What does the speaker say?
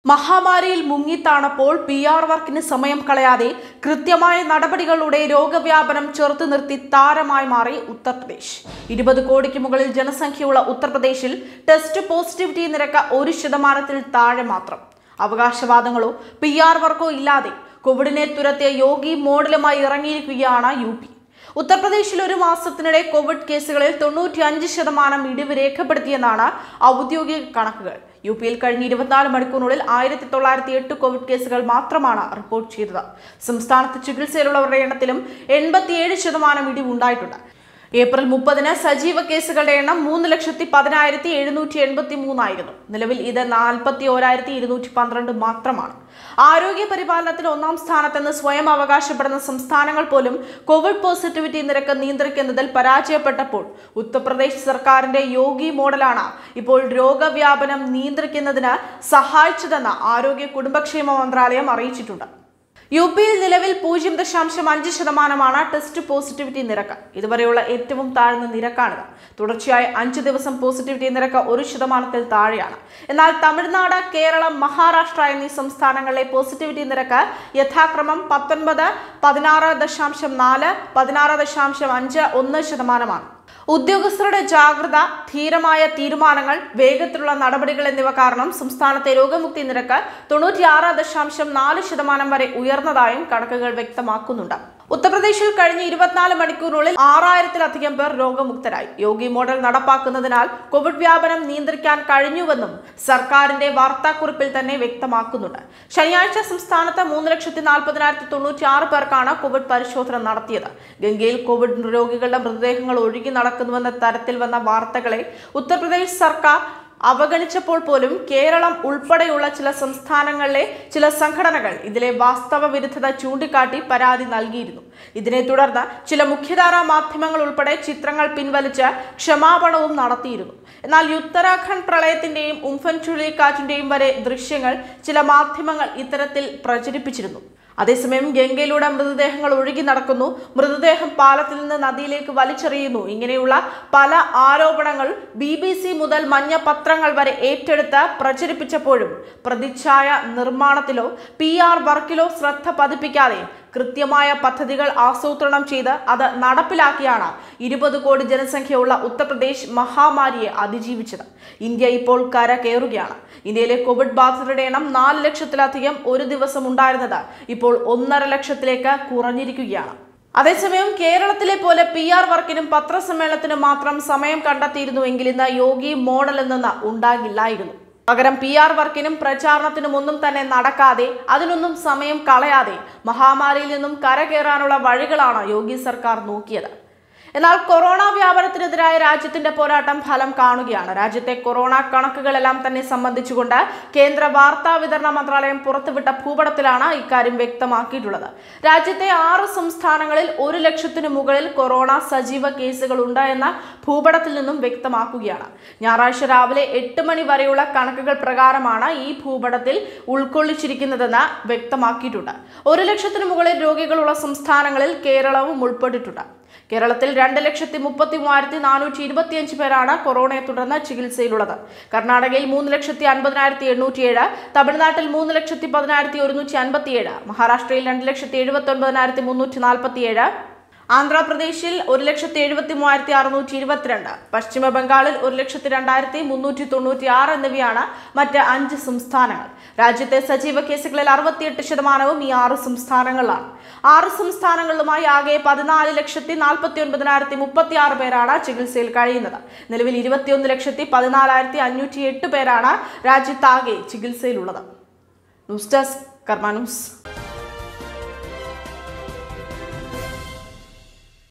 മഹാമാരിയിൽ മുങ്ങിത്താണപ്പോൾ P R വർക്കിന് സമയം കളയാതെ കൃത്യമായ നടപടികളുടെ രോഗവ്യാപനം ചെറുത്തു നിർത്തി താരമായി മാറി ഉത്തർപ്രദേശ് ഇരുപത് കോടിക്ക് മുകളിൽ ജനസംഖ്യയുള്ള ഉത്തർപ്രദേശിൽ ടെസ്റ്റ് പോസിറ്റിവിറ്റി നിരക്ക് ഒരു ശതമാനത്തിൽ താഴെ മാത്രം അവകാശവാദങ്ങളോ പി ആർ വർക്കോ ഇല്ലാതെ കോവിഡിനെ തുരത്തിയ യോഗി മോഡലുമായി ഇറങ്ങിയിരിക്കുകയാണ് യു പി ഉത്തർപ്രദേശിൽ ഒരു മാസത്തിനിടെ കോവിഡ് കേസുകളിൽ തൊണ്ണൂറ്റി അഞ്ച് ശതമാനം ഇടിവ് രേഖപ്പെടുത്തിയെന്നാണ് ഔദ്യോഗിക കണക്കുകൾ യു പിയിൽ കഴിഞ്ഞ ഇരുപത്തിനാല് മണിക്കൂറിനുള്ളിൽ ആയിരത്തി തൊള്ളായിരത്തി എട്ട് കോവിഡ് കേസുകൾ മാത്രമാണ് റിപ്പോർട്ട് ചെയ്തത് സംസ്ഥാനത്ത് ചികിത്സയിലുള്ളവരുടെ എണ്ണത്തിലും എൺപത്തിയേഴ് ശതമാനം ഇടിവ് ഉണ്ടായിട്ടുണ്ട് ഏപ്രിൽ മുപ്പതിന് സജീവ കേസുകളുടെ എണ്ണം മൂന്ന് ലക്ഷത്തി പതിനായിരത്തി എഴുന്നൂറ്റി എൺപത്തി മൂന്നായിരുന്നു നിലവിൽ ഇത് നാൽപ്പത്തി ഓരായിരത്തി ഇരുന്നൂറ്റി പന്ത്രണ്ട് മാത്രമാണ് ആരോഗ്യ പരിപാലനത്തിൽ ഒന്നാം സ്ഥാനത്തെന്ന് സ്വയം അവകാശപ്പെടുന്ന സംസ്ഥാനങ്ങൾ പോലും കോവിഡ് പോസിറ്റിവിറ്റി നിരക്ക് നിയന്ത്രിക്കുന്നതിൽ പരാജയപ്പെട്ടപ്പോൾ ഉത്തർപ്രദേശ് സർക്കാരിന്റെ യോഗി മോഡലാണ് ഇപ്പോൾ രോഗവ്യാപനം നിയന്ത്രിക്കുന്നതിന് സഹായിച്ചതെന്ന് ആരോഗ്യ കുടുംബക്ഷേമ മന്ത്രാലയം അറിയിച്ചിട്ടുണ്ട് യു പിയിൽ നിലവിൽ പൂജ്യം ദശാംശം അഞ്ച് ശതമാനമാണ് ടെസ്റ്റ് പോസിറ്റിവിറ്റി നിരക്ക് ഇതുവരെയുള്ള ഏറ്റവും താഴ്ന്ന നിരക്കാണിത് തുടർച്ചയായ അഞ്ച് ദിവസം പോസിറ്റിവിറ്റി നിരക്ക് ഒരു ശതമാനത്തിൽ താഴെയാണ് എന്നാൽ തമിഴ്നാട് കേരളം മഹാരാഷ്ട്ര എന്നീ സംസ്ഥാനങ്ങളിലെ പോസിറ്റിവിറ്റി നിരക്ക് യഥാക്രമം പത്തൊൻപത് പതിനാറ് ദശാംശം നാല് പതിനാറ് ദശാംശം അഞ്ച് ഒന്ന് ശതമാനമാണ് ഉദ്യോഗസ്ഥരുടെ ജാഗ്രത ധീരമായ തീരുമാനങ്ങൾ വേഗത്തിലുള്ള നടപടികൾ എന്നിവ കാരണം സംസ്ഥാനത്തെ രോഗമുക്തി നിരക്ക് തൊണ്ണൂറ്റിയാറ് ദശാംശം നാല് ശതമാനം വരെ ഉയർന്നതായും കണക്കുകൾ വ്യക്തമാക്കുന്നുണ്ട് ഉത്തർപ്രദേശിൽ കഴിഞ്ഞ ഇരുപത്തിനാല് മണിക്കൂറിനുള്ളിൽ ആറായിരത്തിലധികം പേർ രോഗമുക്തരായി യോഗി മോഡൽ നടപ്പാക്കുന്നതിനാൽ കോവിഡ് വ്യാപനം നിയന്ത്രിക്കാൻ കഴിഞ്ഞുവെന്നും സർക്കാരിന്റെ വാർത്താക്കുറിപ്പിൽ തന്നെ വ്യക്തമാക്കുന്നുണ്ട് ശനിയാഴ്ച സംസ്ഥാനത്ത് മൂന്ന് ലക്ഷത്തി നാൽപ്പതിനായിരത്തി തൊണ്ണൂറ്റി ആറ് പേർക്കാണ് കോവിഡ് പരിശോധന നടത്തിയത് ഗംഗയിൽ കോവിഡ് രോഗികളുടെ മൃതദേഹങ്ങൾ ഒഴുകി നടക്കുന്നുവെന്ന തരത്തിൽ വന്ന വാർത്തകളെ ഉത്തർപ്രദേശ് സർക്കാർ അവഗണിച്ചപ്പോൾ പോലും കേരളം ഉൾപ്പെടെയുള്ള ചില സംസ്ഥാനങ്ങളിലെ ചില സംഘടനകൾ ഇതിലെ വാസ്തവ വിരുദ്ധത ചൂണ്ടിക്കാട്ടി പരാതി നൽകിയിരുന്നു ഇതിനെ തുടർന്ന് ചില മുഖ്യധാരാ മാധ്യമങ്ങൾ ഉൾപ്പെടെ ചിത്രങ്ങൾ പിൻവലിച്ച് ക്ഷമാപണവും നടത്തിയിരുന്നു എന്നാൽ ഉത്തരാഖണ്ഡ് പ്രളയത്തിന്റെയും ഉംഫൻ ചുഴലിക്കാറ്റിന്റെയും വരെ ദൃശ്യങ്ങൾ ചില മാധ്യമങ്ങൾ ഇത്തരത്തിൽ പ്രചരിപ്പിച്ചിരുന്നു അതേസമയം ഗംഗയിലൂടെ മൃതദേഹങ്ങൾ ഒഴുകി നടക്കുന്നു മൃതദേഹം പാലത്തിൽ നിന്ന് നദിയിലേക്ക് വലിച്ചെറിയുന്നു ഇങ്ങനെയുള്ള പല ആരോപണങ്ങൾ ബി ബി സി മുതൽ മഞ്ഞ പത്രങ്ങൾ വരെ ഏറ്റെടുത്ത് പ്രചരിപ്പിച്ചപ്പോഴും പ്രതിച്ഛായ നിർമ്മാണത്തിലോ പി ആർ വർക്കിലോ ശ്രദ്ധ പതിപ്പിക്കാതെ കൃത്യമായ പദ്ധതികൾ ആസൂത്രണം ചെയ്ത് അത് നടപ്പിലാക്കിയാണ് ഇരുപത് കോടി ജനസംഖ്യയുള്ള ഉത്തർപ്രദേശ് മഹാമാരിയെ അതിജീവിച്ചത് ഇന്ത്യ ഇപ്പോൾ കര കയറുകയാണ് ഇന്ത്യയിലെ കോവിഡ് ബാധിതരുടെ എണ്ണം നാല് ലക്ഷത്തിലധികം ഒരു ദിവസം ഉണ്ടായിരുന്നത് ഇപ്പോൾ ഒന്നര ലക്ഷത്തിലേക്ക് കുറഞ്ഞിരിക്കുകയാണ് അതേസമയം കേരളത്തിലെ പോലെ പി ആർ വർക്കിനും പത്രസമ്മേളനത്തിനും മാത്രം സമയം കണ്ടെത്തിയിരുന്നുവെങ്കിൽ ഇന്ന് യോഗി മോഡലിൽ നിന്ന് ഉണ്ടാകില്ലായിരുന്നു പകരം പി ആർ വർക്കിനും പ്രചാരണത്തിനും ഒന്നും തന്നെ നടക്കാതെ അതിനൊന്നും സമയം കളയാതെ മഹാമാരിയിൽ നിന്നും കരകയറാനുള്ള വഴികളാണ് യോഗി സർക്കാർ നോക്കിയത് എന്നാൽ കൊറോണ വ്യാപനത്തിനെതിരായ രാജ്യത്തിന്റെ പോരാട്ടം ഫലം കാണുകയാണ് രാജ്യത്തെ കൊറോണ കണക്കുകളെല്ലാം തന്നെ സംബന്ധിച്ചുകൊണ്ട് കേന്ദ്ര വാർത്താ വിതരണ മന്ത്രാലയം പുറത്തുവിട്ട ഭൂപടത്തിലാണ് ഇക്കാര്യം വ്യക്തമാക്കിയിട്ടുള്ളത് രാജ്യത്തെ ആറ് സംസ്ഥാനങ്ങളിൽ ഒരു ലക്ഷത്തിന് മുകളിൽ കൊറോണ സജീവ കേസുകൾ ഉണ്ട് എന്ന ഭൂപടത്തിൽ നിന്നും വ്യക്തമാക്കുകയാണ് ഞായറാഴ്ച രാവിലെ എട്ട് മണി വരെയുള്ള കണക്കുകൾ പ്രകാരമാണ് ഈ ഭൂപടത്തിൽ ഉൾക്കൊള്ളിച്ചിരിക്കുന്നതെന്ന് വ്യക്തമാക്കിയിട്ടുണ്ട് ഒരു ലക്ഷത്തിന് മുകളിൽ രോഗികളുള്ള സംസ്ഥാനങ്ങളിൽ കേരളവും ഉൾപ്പെട്ടിട്ടുണ്ട് കേരളത്തിൽ രണ്ട് ലക്ഷത്തി മുപ്പത്തി മൂവായിരത്തി നാനൂറ്റി ഇരുപത്തിയഞ്ച് പേരാണ് കൊറോണയെ തുടർന്ന് ചികിത്സയിലുള്ളത് കർണാടകയിൽ മൂന്ന് ലക്ഷത്തി അൻപതിനായിരത്തി എണ്ണൂറ്റിയേഴ് തമിഴ്നാട്ടിൽ മൂന്ന് ലക്ഷത്തി പതിനായിരത്തി ഒരുന്നൂറ്റി അൻപത്തിയേഴ് മഹാരാഷ്ട്രയിൽ രണ്ട് ലക്ഷത്തി എഴുപത്തി ഒൻപതിനായിരത്തി മുന്നൂറ്റി നാൽപ്പത്തിയേഴ് ആന്ധ്രാപ്രദേശിൽ ഒരു ലക്ഷത്തി എഴുപത്തി മൂവായിരത്തി അറുന്നൂറ്റി ഇരുപത്തിരണ്ട് പശ്ചിമ ബംഗാളിൽ ഒരു ലക്ഷത്തി രണ്ടായിരത്തി മുന്നൂറ്റി തൊണ്ണൂറ്റി ആറ് എന്നിവയാണ് മറ്റ് അഞ്ച് സംസ്ഥാനങ്ങൾ രാജ്യത്തെ സജീവ കേസുകളിൽ അറുപത്തിയെട്ട് ശതമാനവും ഈ ആറ് സംസ്ഥാനങ്ങളിലാണ് ആറ് സംസ്ഥാനങ്ങളിലുമായി ആകെ പതിനാല് ലക്ഷത്തി നാൽപ്പത്തി ഒൻപതിനായിരത്തി മുപ്പത്തി ആറ് പേരാണ് ചികിത്സയിൽ കഴിയുന്നത് നിലവിൽ ഇരുപത്തിയൊന്ന് ലക്ഷത്തി പതിനാലായിരത്തി അഞ്ഞൂറ്റി എട്ട് പേരാണ് രാജ്യത്താകെ ചികിത്സയിലുള്ളത് ന്യൂസ് ഡെസ്ക് കർമ്മ ന്യൂസ്